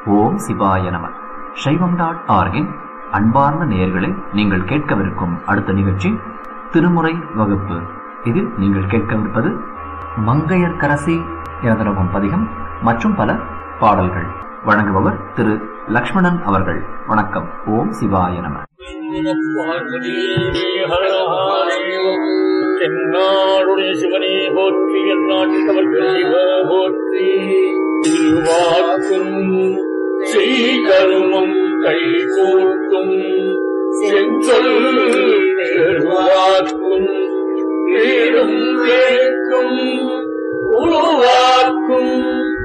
ஓம் சிவாய நம சைவம் டாட் ஆர்கின் அன்பார்ந்த நேயர்களே நீங்கள் கேட்கவிருக்கும் அடுத்த நிகழ்ச்சி திருமுறை வகுப்பு இதில் நீங்கள் கேட்கவிருப்பது மங்கையர்க்கரசி எனதரவும் பதிகம் மற்றும் பல பாடல்கள் வழங்குபவர் திரு லக்ஷ்மணன் அவர்கள் வணக்கம் ஓம் சிவாய நம தென்னாடுடைய சிவனே போற்றி எந்நாட்டவர்கள் சிவ போற்றி திருவாக்கும் செய்கருமம் கை கூட்டும் செஞ்சொல் பெருவாக்கும் வீடும் கேட்கும் உருவாக்கும்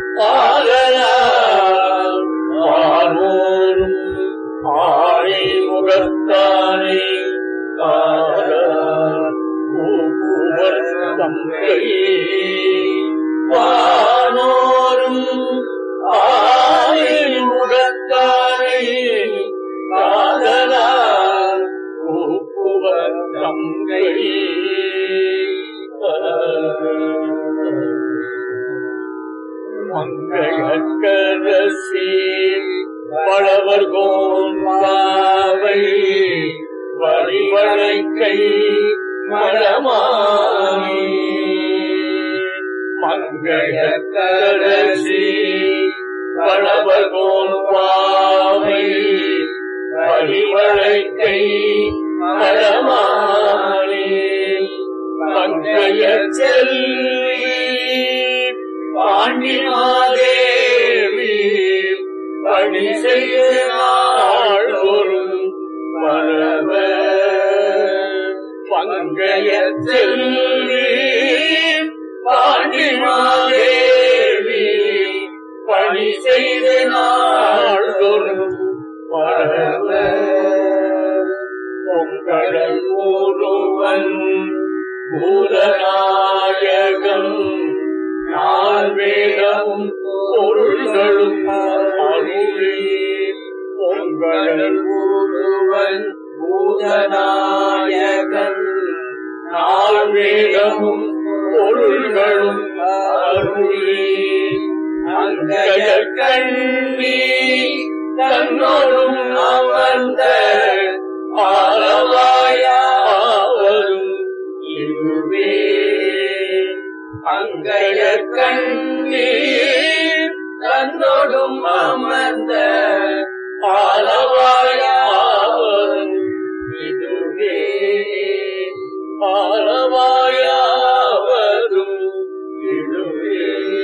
ஆகலால் ஆனோரும் ஆணை முகத்தானே காதலால் கூப்புவர் தங்கை வானோரும் ஆணை முகத்தானே காதலால் கூப்புவர் தங்கை மங்கையக்கரசி பழவர் கோன்பாவை வழிவழைக்கை மடமாய் மங்கையக்கரசி பழவர் கோன்பாவை வழிவழைக்கை மடமாய் மங்கைய செல்வி பாண்டிமாதேவி பணி செய்ய நாள்தோறும் பரவ பங்கைய செல்வி பாண்டிமாதேவி பணி செய்த நாள்தோறும் பரவ பொங்கடல் ஒருவன் பூதநாயகம் நான் வேதமும் பொருள்களும் அருளி பொங்கல் ஒருவன் பூதநாயகன் நான் வேதமும் பொருள்களும் அருளி அங்கய கண்ணி தன்னோடும் அமர்ந்த ஆலவாயாவரும் இதுவே அங்கய கண்ணீர் தன்னோடும் அமர்ந்த ஆலவாயாவரும் இதுவே ஆலவாயாவரும் இதுவே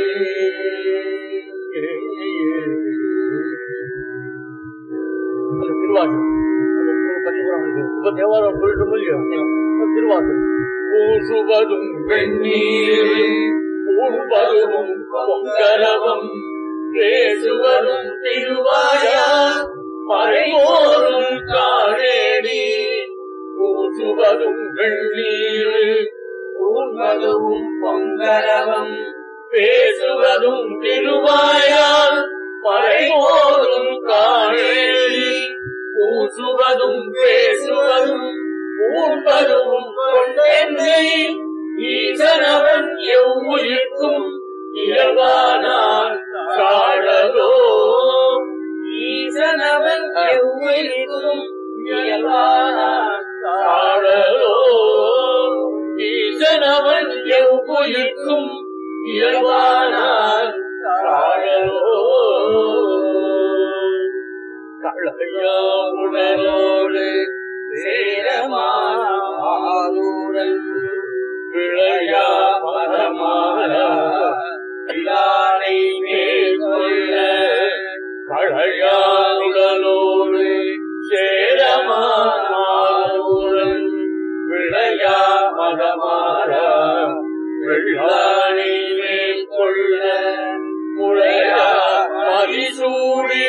திருவாசகம் தேவாரம் சொல்லிட்டு முடியும் திருவாசகம் பூசுவதும் வெந்நீர் ஊர்வதும் பொங்கரவம் பேசுவதும் திருவாயா மறைமோரும் காணேடி பூசுவதும் வெந்நீர் ஊர்வதும் பொங்கரவம் பேசுவதும் திருவாயால் மறைமோரும் காணேடி பூசுவதும் பேசுவதும் ஊர்வதும் கொண்டென்னை ஈசனவன் எவ்வுயிர்க்கும் இயல்பானான் காடலோ ஈசனவன் எவ்வுயிர்க்கும் இயல்பானான் காடலோ ஈசனவன் எவ்வுயிர்க்கும் இயல்பானான் காடலோ கழையாவுடனோடு சேரமானூரன் விளையா மரமாரா இலானை மேற்கொள்ள கழையாவுடனோடு சேரமானூரன் விளையா மரமாரா வெள்ளானை மேற்கொள்ள முளையா மதிசூடி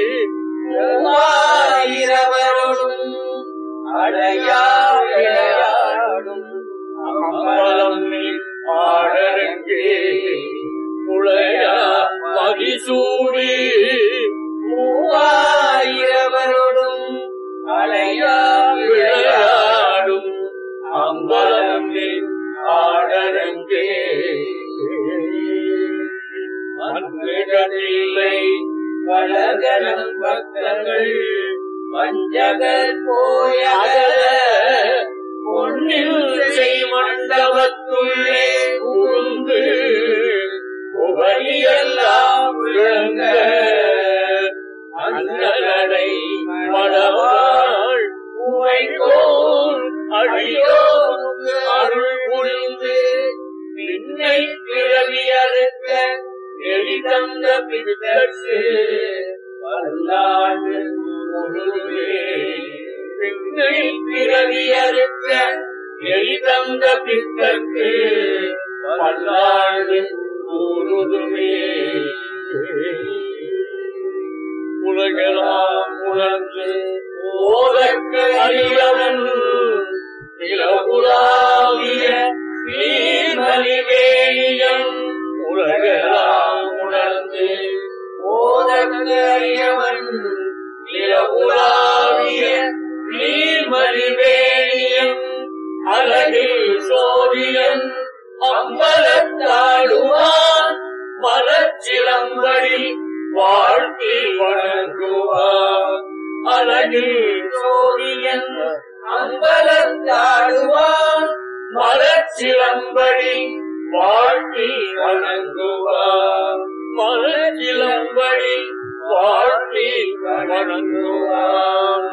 மூவாயிரவரும் அடையா விளையாடும் அம்பலம் ஆடரங்கே அழகனம் பக்தர்கள் வஞ்சகர் போயகல பொன்னில் செய் மண்டபத்துள்ளே புகுந்து உபரியெல்லாம் விளங்க அண்ணனை மடவாள் உமைகோள் அடியோருக்கு அருள் புரிந்து பின்னை பிறவி அறுக்க எளிதந்த பித்தற்கு பல்லாண்டு முழுவே பின்னை பிறவி அறுக்க எளிதந்த பித்தற்கு பல்லாண்டு கூறுதுமே உலகெல்லாம் உணர்ந்து ஓதக்க அறியவன் இலகுலாவிய நீர்மலிவேணியம் உலகெல்லாம் உணர்ந்து ஓதக்க அறியவன் இலகுலாவிய நீர்மலிவேணியம் அழகில் சோதியன் அம்பலத்தாடுவான் மலச்சிலம்படி வாழ்த்தி வணங்குவான் அழகில் சோதியன் அம்பலத்தாடுவான் மலச்சிலம்படி வாழ்த்தி வணங்குவான் மலச்சிலம்படி வாழ்த்தி வணங்குவான்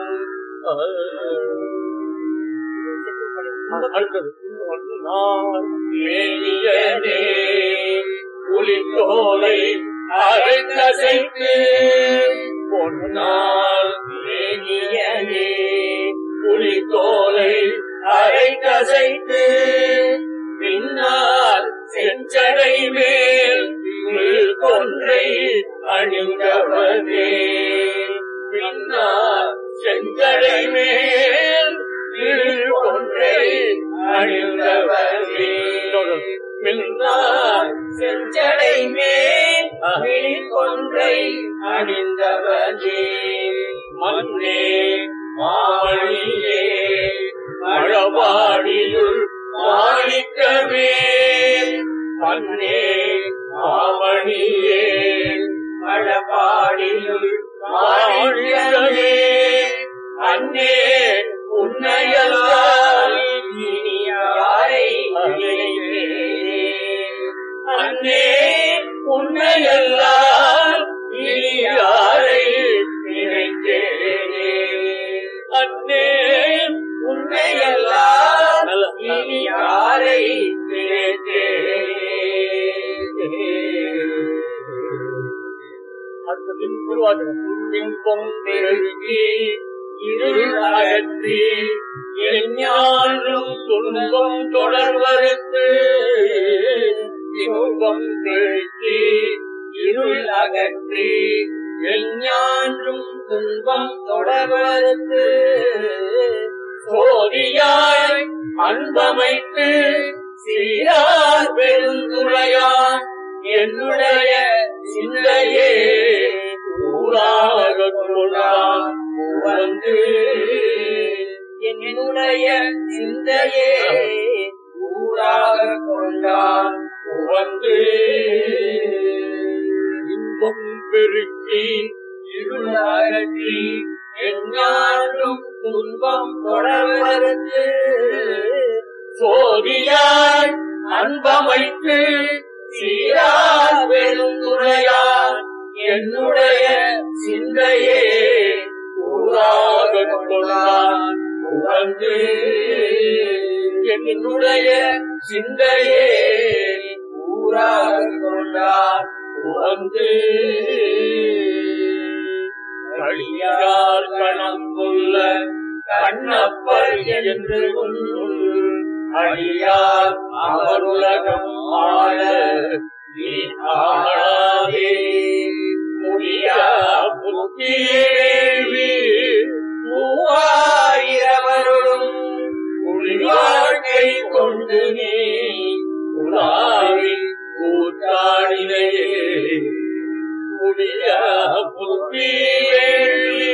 அடுத்தது நான் ஏனியனே புலித்தோலை அரைக்கசைத்து பொன்னால் ஏனியனே புலித்தோலை அரைக்கசைத்து பின்னால் செஞ்சடை மேல் கொன்றை அணிந்தவனே பின்னால் செஞ்சடை மேல் ஒன்றை அணிந்தவரே பின்னால் செஞ்சடை மேல் ஒன்றை அணிந்தவரே மன்னே மாவழியே மழவாடியுள் மாணிக்கமே மன்னே மாவழியே மழபாடியுள் மாணிக்கமே அன்னே உன்னையல்லால் இனி யாரை நினைக்கிறேன்? அன்னே உன்னையல்லால் இனி யாரை நினைக்கிறேனே? அன்னே உன்னையல்லால் இனி யாரை நினைக்கிறேனே? அடுத்ததின் திருவாசகம் இன்பம் பெருகி இருள் அகற்றி எஞ்ஞான்றும் துன்பம் தொடர்வருக்கு இன்பம் பெருகி இருள் அகற்றி எஞ்ஞான்றும் துன்பம் தொடர்வருக்கு சோதியாய் அன்பமைத்து சீரார் பெருந்துரையான் என்னுடைய சிந்தையே ஊராக கொள்ளான் வந்து என்னுடைய சிந்தையே ஊராக கொண்டான் வந்து இன்பம் பெருக்கி இருளாகி எஞ்ஞான்றும் துன்பம் தொடர்வதற்கு சோதியாய் அன்பமைத்து சீரார் பெருந்துரையார் என்னுடைய சிந்தையே ஊராக கொண்டான் உணர்ந்து என்னுடைய சிந்தையே ஊராக கொண்டான் உணர்ந்து கழியார் கணம் கொள்ள கண்ணப்பர் என்று உன் அழியார் அவருலகம் ஆள நீ ஆளாதே முடியா புத்தியேவி மூவாயிரவருடும் உள் வாழ்க்கை கொண்டு நீ உலாவி கூத்தாடினையே முடியா புத்தியேவி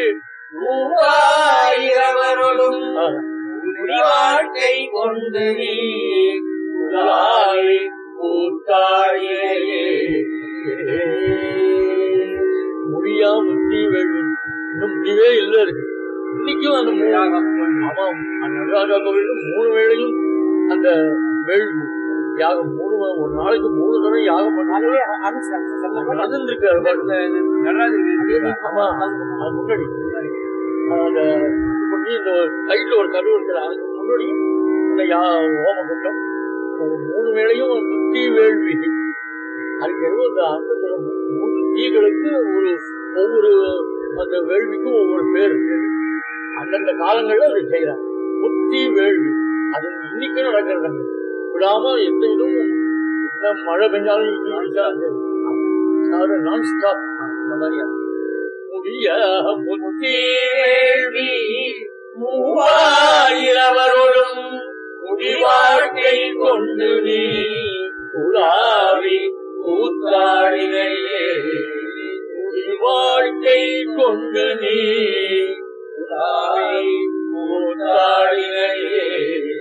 மூவாயிரவருடும் உள் வாழ்க்கை கொண்டு நீ உலாவி கூத்தாடினையே முடிய முடியா முத்தி வேள்வி இன்னும் முடிவே இல்லை இருக்கு இன்னைக்கும் அந்த மூணு ஆமாம் அந்த நடராஜா கோவில் மூணு வேளையும் அந்த வேள்வி யாகம் மூணு ஒரு நாளைக்கு மூணு தடவை யாகம் பண்ணாலே நடந்துருக்கு அது பாட்டுல. ஆமா அது முன்னாடி அந்த இது பண்ணி இந்த கைட்ல ஒரு கரு இருக்கிற அதுக்கு முன்னாடி இந்த யா ஹோம குண்டம் ஒரு மூணு வேளையும் ஒரு முத்தி வேள்வி அதுக்கு ஏதோ அந்த அந்த மூன்று தீகளுக்கு ஒரு ஒவ்வொரு அந்த வேள்விக்கும் ஒவ்வொரு பேர் இருக்கு அந்தந்த காலங்கள்ல அதை செய்யறாங்க முத்தி வேள்வி அது இன்னைக்கும் நடக்கிறது விடாம எந்த இதுவும் என்ன மழை பெஞ்சாலும் நான் ஸ்டாப் அந்த மாதிரியா முடிய முத்தி வேள்வி மூவாயிரவரோடும் குடிவாழ்க்கை கொண்டு நீ உலாவி கூத்தாடினையே வாழ்க்கை கொண்டு நீ உலாவி கூத்தாடினையே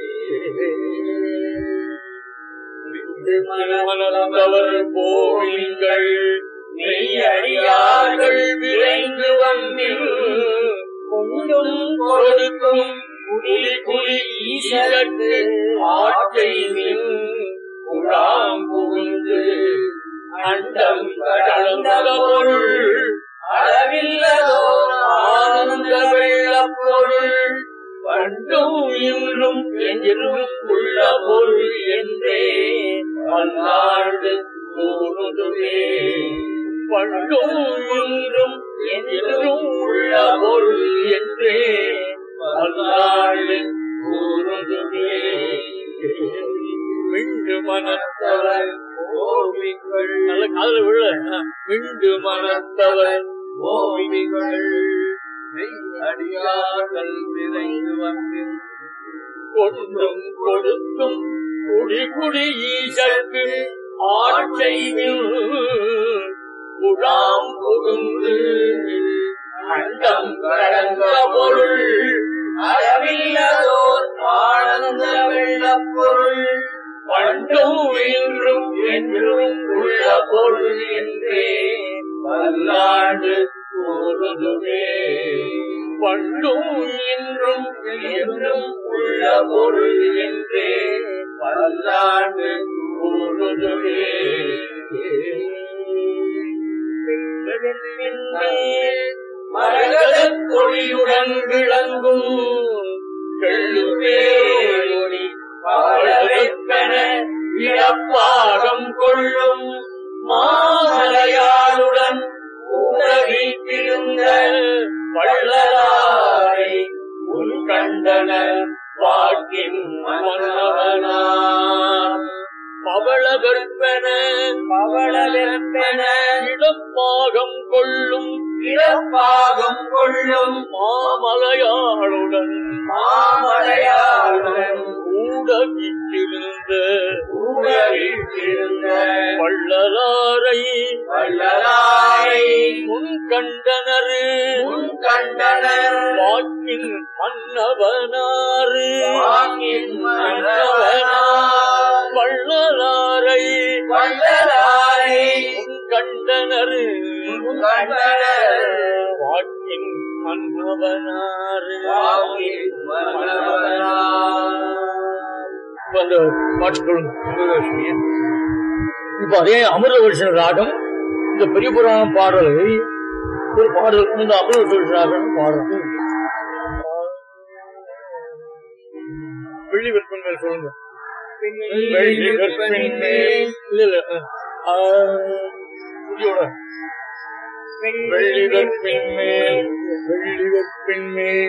மனத்தவர் போவீங்கள் மெய்யடியார்கள் விரைந்து வந்தில் கொண்டும் கொடுக்கும் குடி குடி ஈசற்கு ஆட்டை நின் உடாம் புகுந்து அண்டம் கடந்த பொருள் அளவில்லதோர் ஆனந்த வெள்ளப் பொருள் பண்டும் இன்றும் என்றும் உள்ள பொருள் என்றே பல்லாண்டு கூறுதுவே பண்டும் இன்றும் என்றும் உள்ள பொருள் என்றே பல்லாண்டு கூறுதுவே மிண்டு மனத்தவர் மனத்தவர் ஓமிகள் நல்ல காதல விழ மிண்டு மனத்தவர் ஓமிகள் அடியார்கள் விரைந்து வந்து கொண்டும் கொடுத்தும் குடி குடி ஈசற்கு ஆட்சைவில் குழாம் புகுந்து அண்டம் கடந்த பொருள் அளவில்லதோர் ஆனந்த வெள்ளப் பொருள் பண்டும் இன்றும் என்றும் உள்ள பொருள் என்றே பல்லாண்டு கூறுதுவே பண்டும் இன்றும் என்றும் உள்ள பொருள் என்றே பல்லாண்டு கூறுதுவே மரகதக் கொடியுடன் விளங்கும் செல்லுவேலொளி பவளவெப்பென இழப்பாகம் கொள்ளும் மாமலையாளுடன் உறவிட்டிருந்த வள்ளலாரை உன் கண்டனர் வாக்கின் மன்னவனார் பவள கற்பன பவளவெப்பென இடப்பாகம் கொள்ளும் இழப்பாகம் கொள்ளும் மாமலையாளுடன் மாமலையாளுடன் ஊடகிட்டிருந்த உறவிட்டிருந்த வள்ளலாரை வள்ளலாரை முன் கண்டனரு உன் கண்டனர் வாக்கின் மன்னவனாரு வாக்கின் மன்னவனார் வள்ளலாரை வள்ளலாரை முன் கண்டனரு உன் கண்டனர் வாக்கின் மன்னவனாரு வாக்கின் மன்னவனார் இப்ப அந்த பாட்டு சொல்லுங்க அமிர்தவர்ஷினிய. இப்ப அதே அமிர்தவர்ஷன ராகம் இந்த பெரிய புராணம் பாடலை ஒரு பாடல் இந்த அமிர்தவர்ஷ ராகம் பாடுறோம் வெள்ளி விற்பன் மேல் சொல்லுங்க வெள்ளி விற்பன் மேல் இல்ல இல்ல ஆ, புதியோட வெள்ளி விற்பின் மேல் வெள்ளி விற்பின்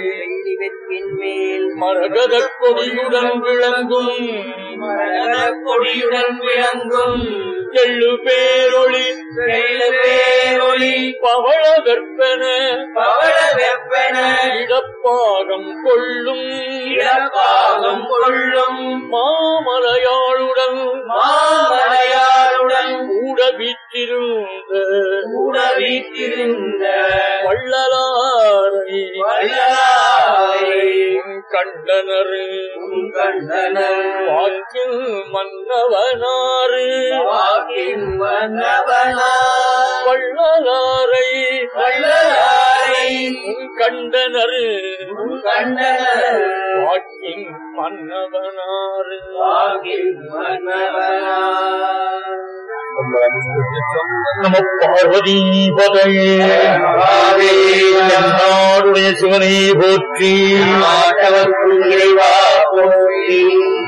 மேல் மரகத கொடியுடன் விளங்கும் மரகதக் கொடியுடன் விளங்கும் எள்ளு பேரொளி வெள்ளு பேரொளி பவள கற்பன பவள வெப்பன இடப்பாகம் கொள்ளும் இழப்பாகம் கொள்ளும் மாமலையாளுடன் மாமலையாருடன் கூட வீற்றிருந்த கூட வீட்டிருந்த வள்ளலாரை வள்ளலாரை உன் கண்டனர் உன் கண்டனர் வாக்கில் மன்னவனாறு வாக்கின் மன்னவனா வள்ளலாரை வள்ளலாரை உன் கண்டனர் உன் கண்டனர் வாக்கின் மன்னவனாறு வாக்கின் மன்னவனா நம பார்வதி பதையே நாடுடைய சிவனை போற்றி ஆட்டவர்க்கும் இறைவா போற்றி